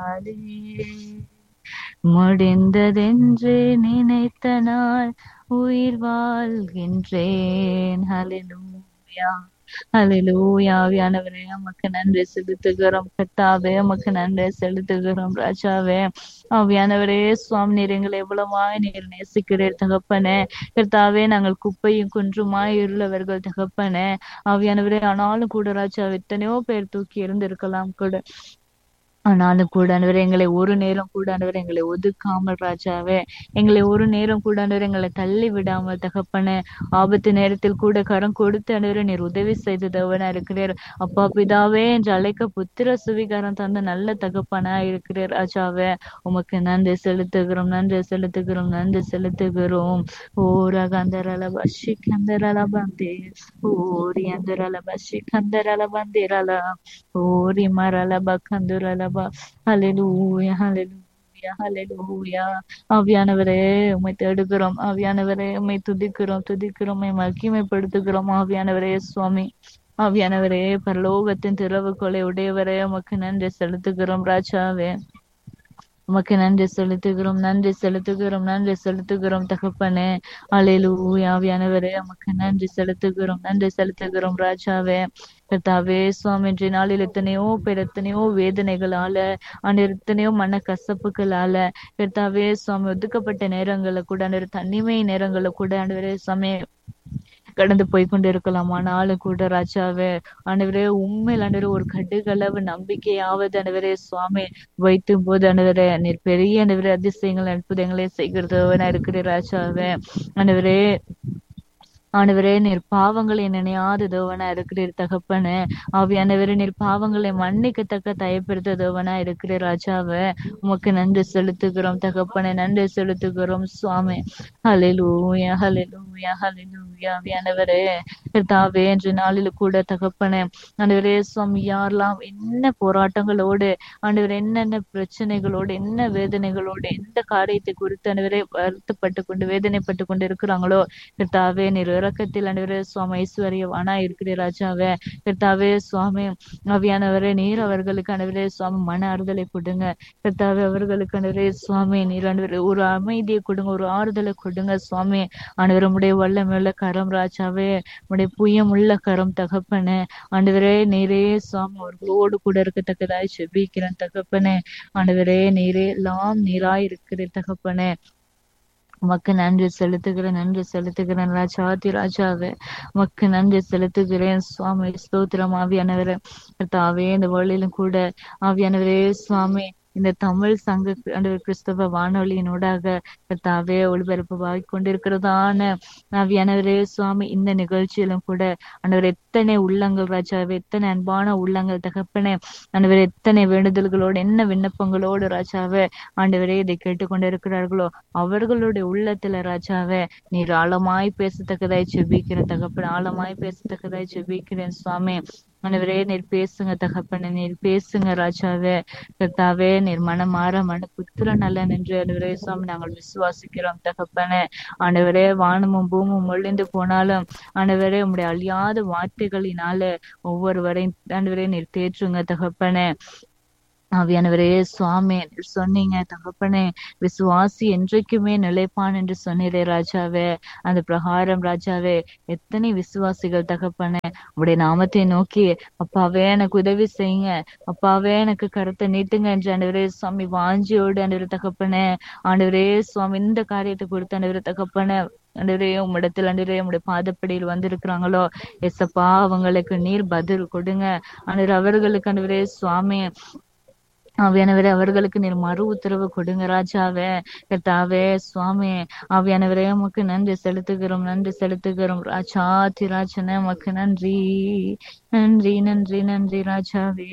நாளே முடிந்ததென்று நினைத்த நாள் உயிர் வாழ்கின்றேன் ஹalleluya ஹalleluya ஆவியானவரே உமக்கு நன்றி செலுத்துகிறோம் கர்த்தாவே உமக்கு நன்றி செலுத்துகிறோம் ராஜாவே ஆவியானவரே சுவாமி நீர் எங்களை எவ்வளவாய் நீர் நேசிக்கிறீர் தகப்பனே கர்த்தாவே நாங்கள் குப்பையும் குன்றுமாய் உள்ளவர்கள் தகப்பனே ஆவியானவரே ஆனாலும் கூட ராஜா எத்தனையோ பேர் தூக்கி இருந்திருக்கலாம் கூட ஆனாலும் கூட ஆண்டவரே எங்களை ஒரு நேரம் கூட ஆண்டவரே எங்களை ஒதுக்காமல் ராஜாவே எங்களை ஒரு நேரம் கூட ஆண்டவரே எங்களை தள்ளி விடாமல் தகப்பனே ஆபத்து நேரத்தில் கூட கரம் கொடுத்து ஆண்டவரே நீர் உதவி செய்ததவனா இருக்கிறீர் அப்பா பிதாவே என்று அழைக்க புத்திர சுவிகாரம் தந்த நல்ல தகப்பனா இருக்கிறீர் ராஜாவே உமக்கு நன்றி செலுத்துகிறோம் நன்றி செலுத்துகிறோம் நன்றி செலுத்துகிறோம் ஓரா கந்தரல பஷி கந்தரல பந்தே ஓரி அந்தரல பஷி கந்தரல பந்திரல ஓரி மரல பக்கந்துரல ப ஹalleluya ஹalleluya ஹalleluya ஆவியானவரே உம்மை தேடுகிறோம் ஆவியானவரே உம்மை துதிக்கிறோம் துதிக்கிறோம் உம்மை மகிமைப்படுத்துகிறோம் ஆவியானவரே சுவாமி ஆவியானவரே பரலோகத்தின் திறவுகோலை உடையவரே உமக்கு நன்றி செலுத்துகிறோம் ராஜாவே உமக்கு நன்றி செலுத்துகிறோம் நன்றி செலுத்துகிறோம் நன்றி செலுத்துகிறோம் தகப்பனே அலையிலூயா ஆவியானவரே உமக்கு நன்றி செலுத்துகிறோம் நன்றி செலுத்துகிறோம் ராஜாவே கர்த்தாவே சுவாமி இன்றைய நாளில் எத்தனையோ பேர் எத்தனையோ வேதனைகளால ஆண்டு எத்தனையோ மன கசப்புகளால கர்த்தாவே சுவாமி ஒதுக்கப்பட்ட நேரங்கள்ல கூட ஆண்டு தனிமை நேரங்கள்ல கூட ஆண்டு சுவாமி கடந்து போய் கொண்டு இருக்கலாம் ஆனாலும் கூட ராஜாவே ஆண்டவரே உண்மையில் ஆண்டவரே ஒரு கடுகளவு நம்பிக்கையாவது ஆண்டவரே சுவாமி வைத்தும் போது ஆண்டவரே நீர் பெரிய ஆண்டவரே அதிசயங்கள் அற்புதங்களே செய்கிறதவனா இருக்கிற ராஜாவே ஆண்டவரே ஆண்டவரே நீர் பாவங்களை நினையாததவனா இருக்கிறீர் தகப்பனே ஆவியானவரே நீர் பாவங்களை மன்னிக்கத்தக்க தயப்படுத்ததவனா இருக்கிற ராஜாவே உமக்கு நன்றி செலுத்துகிறோம் தகப்பனே நன்றி செலுத்துகிறோம் சுவாமி ஹalleluya ஹalleluya ஹalleluya ஆவியானவரே கர்த்தாவே இன்று நாளில் கூட தகப்பனே ஆண்டவரே சுவாமி யாரெல்லாம் என்ன போராட்டங்களோடு ஆண்டவர் என்னென்ன பிரச்சனைகளோடு என்ன வேதனைகளோடு எந்த காரியத்தை குறித்து ஆண்டவரே வருத்தப்பட்டு கொண்டு வேதனைப்பட்டு கொண்டு இருக்கிறாங்களோ கர்த்தாவே நீர் இறக்கத்தில் ஆண்டவரே சுவாமி ஐஸ்வர்யவானா இருக்கிற ராஜாவே கர்த்தாவே சுவாமி ஆவியானவரே நீர் அவர்களுக்கு ஆண்டவரே சுவாமி மன ஆறுதலை கொடுங்க கர்த்தாவே அவர்களுக்கு ஆண்டவரே சுவாமி நீர் ஆண்டவரே ஒரு அமைதியை கொடுங்க ஒரு ஆறுதலை கொடுங்க சுவாமி ஆண்டவரே உடைய வல்லமுள்ள கரம் ராஜாவே உடைய புயம் உள்ள கரம் தகப்பனே ஆண்டவரே நீரே சுவாமி அவர்களோடு கூட இருக்கத்தக்கதாய் செபிக்கிறேன் தகப்பனே ஆண்டவரே நீரே எல்லாம் நீராய் இருக்கிற தகப்பனே உமக்கு நன்றி செலுத்துகிறேன் நன்றி செலுத்துகிறேன் ராஜாதி ராஜாவே உமக்கு நன்றி செலுத்துகிறேன் சுவாமி ஸ்தோத்திரம் ஆவியானவரே தாவே இந்த வழியிலும் கூட ஆவியானவரே சுவாமி இந்த தமிழ் சங்க ஆண்டவர் கிறிஸ்தவ வானொலியினூடாக கர்த்தாவே ஒளிபரப்பு கொண்டிருக்கிறதான ஆவியானவரே சுவாமி இந்த நிகழ்ச்சியிலும் கூட ஆண்டவர் எத்தனை உள்ளங்கள் ராஜாவே எத்தனை அன்பான உள்ளங்கள் தகப்பனே ஆண்டவர் எத்தனை வேண்டுதல்களோடு என்ன விண்ணப்பங்களோடு ராஜாவே ஆண்டவரே இதை கேட்டுக்கொண்டிருக்கிறார்களோ அவர்களுடைய உள்ளத்துல ராஜாவே நீர் ஆழமாய் பேசத்தக்கதாய் செபிக்கிறேன் தகப்பன் ஆழமாய் பேசத்தக்கதாய் செபிக்கிறேன் சுவாமி ஆண்டவரே நீர் பேசுங்க தகப்பனே நீர் பேசுங்க ராஜாவே கர்த்தாவே நீர் மனம் மாற மன புத்திரன் அல்ல என்று ஆண்டவரே சுவாமி நாங்கள் விசுவாசிக்கிறோம் தகப்பனே ஆண்டவரே வானமும் பூமும் ஒழிந்து போனாலும் ஆண்டவரே உம்முடைய அழியாத வார்த்தைகளினால ஒவ்வொருவரையும் ஆண்டவரே நீர் தேற்றுங்க தகப்பனே ஆவியானவரே சுவாமி சொன்னீங்க தகப்பனே விசுவாசி என்றைக்குமே நிலைப்பான் என்று சொன்னீரே ராஜாவே அந்த பிரகாரம் ராஜாவே எத்தனை விசுவாசிகள் தகப்பனே உடைய நாமத்தை நோக்கி அப்பாவே எனக்கு உதவி செய்யுங்க அப்பாவே எனக்கு கருத்தை நீட்டுங்க என்று ஆண்டவரே சுவாமி வாஞ்சியோடு ஆண்டவரே தகப்பனே ஆண்டவரே சுவாமி இந்த காரியத்தை கொடுத்து ஆண்டவரே தகப்பனே ஆண்டவரே உம்மிடத்தில் ஆண்டவரே உம்முடைய பாதப்படியில் வந்திருக்கிறாங்களோ எசப்பா அவங்களுக்கு நீர் பதில் கொடுங்க ஆண்டவர் அவர்களுக்கு ஆண்டவரே சுவாமி ஆவியானவரே அவர்களுக்கு நீர் மறு உத்தரவு கொடுங்க ராஜாவே கர்த்தாவே சுவாமி ஆவியானவரே உமக்கு நன்றி செலுத்துகிறோம் நன்றி செலுத்துகிறோம் ராஜா திராஜன உமக்கு நன்றி நன்றி நன்றி நன்றி ராஜாவே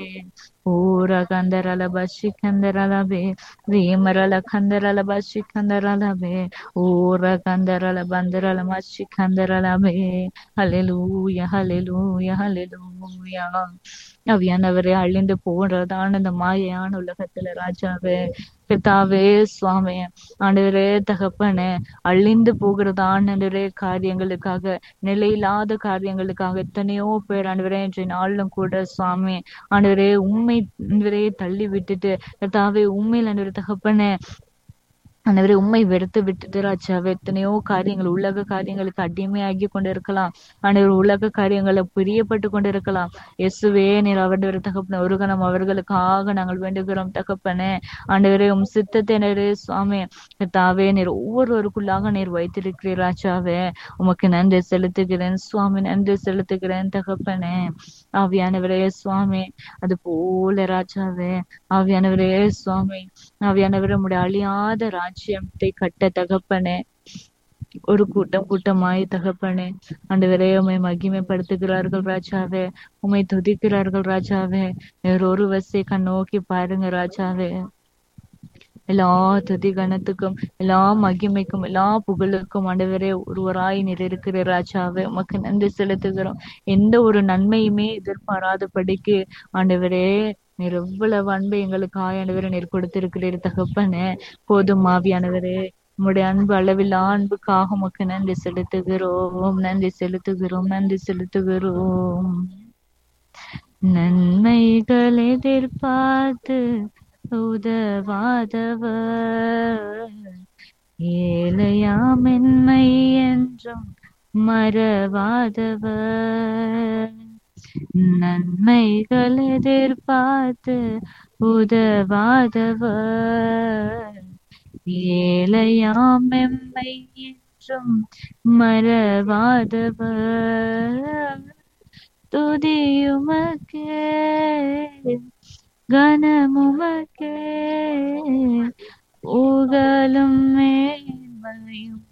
ஓர கந்தரல பஷி கந்தரலபே ரீமரல கந்தரல பஷி கந்தரலபே ஓர கந்தரல பந்தரல மஷி கந்தரலபே ஹalleluya ஹalleluya ஹalleluya அவியானவரே அழிந்து போன்றதான இந்த மாயையான உலகத்துல ராஜாவே பிதாவே சுவாமி ஆண்டவரே தகப்பனே அழிந்து போகிறதான ஆண்டவரே காரியங்களுக்காக நிலையில்லாத காரியங்களுக்காக எத்தனையோ பேர் ஆண்டவரே இன்றைய நாளிலும் கூட சுவாமி ஆண்டவரே உண்மை ஆண்டவரே தள்ளி விட்டுட்டு கர்த்தாவே உண்மையில் ஆண்டவரே தகப்பனே ஆண்டவரே உண்மை வெறுத்து விட்டுட்டு ராஜாவே எத்தனையோ காரியங்கள் உலக காரியங்களுக்கு அடிமையாகி கொண்டிருக்கலாம் ஆண்டவர் உலக காரியங்களை பிரியப்பட்டு கொண்டிருக்கலாம் இயேசுவே நீர் அவருடைய தகப்பன ஒரு கணம் அவர்களுக்காக நாங்கள் வேண்டுகிறோம் தகப்பனே ஆண்டவரே உம் சித்தத்தை நேரே சுவாமி தாவே நீர் ஒவ்வொருவருக்குள்ளாக நீர் வைத்திருக்கிறீர் ராஜாவே உமக்கு நன்றி செலுத்துகிறேன் சுவாமி நன்றி செலுத்துகிறேன் தகப்பனே ஆவியானவரே சுவாமி அது போல ராஜாவே ஆவியானவரே சுவாமி ஆவியானவரே உம்முடைய அழியாத ராஜ்யத்தை கட்ட தகப்பனே ஒரு கூட்டம் கூட்டமாய் தகப்பனே ஆண்டவரே உம்மை மகிமைப்படுத்துகிறார்கள் ராஜாவே உம்மை துதிக்கிறார்கள் ராஜாவே வேற ஒரு வசை கண்ணோக்கி பாருங்க ராஜாவே எல்லா துதி கணத்துக்கும் எல்லா மகிமைக்கும் எல்லா புகழுக்கும் ஆண்டவரே ஒருவராய் நீர் இருக்கிற ராஜாவே உமக்கு நன்றி செலுத்துகிறோம் எந்த ஒரு நன்மையுமே எதிர்பாராதபடிக்கு ஆண்டவரே நீர் எவ்வளவு அன்பை எங்களுக்கு ஆயானவரை நீர் கொடுத்திருக்கிறீர் தகப்பனே போதும் மாவியானவரே உம்முடைய அன்பு அளவில்லா அன்புக்காக உமக்கு நன்றி செலுத்துகிறோம் நன்றி செலுத்துகிறோம் நன்றி செலுத்துகிறோம் நன்மைகள் எதிர்பார்த்து உதவாதவர் ஏழையாம் மென்மை என்றும் மறவாதவர் நன்மைகள் எதிர்பார்த்து உதவாதவர் ஏழையாம் எம்மை என்றும் மறவாதவர் துதியுமக்கே கனமுமக்கே புகழும் மேன்மையும்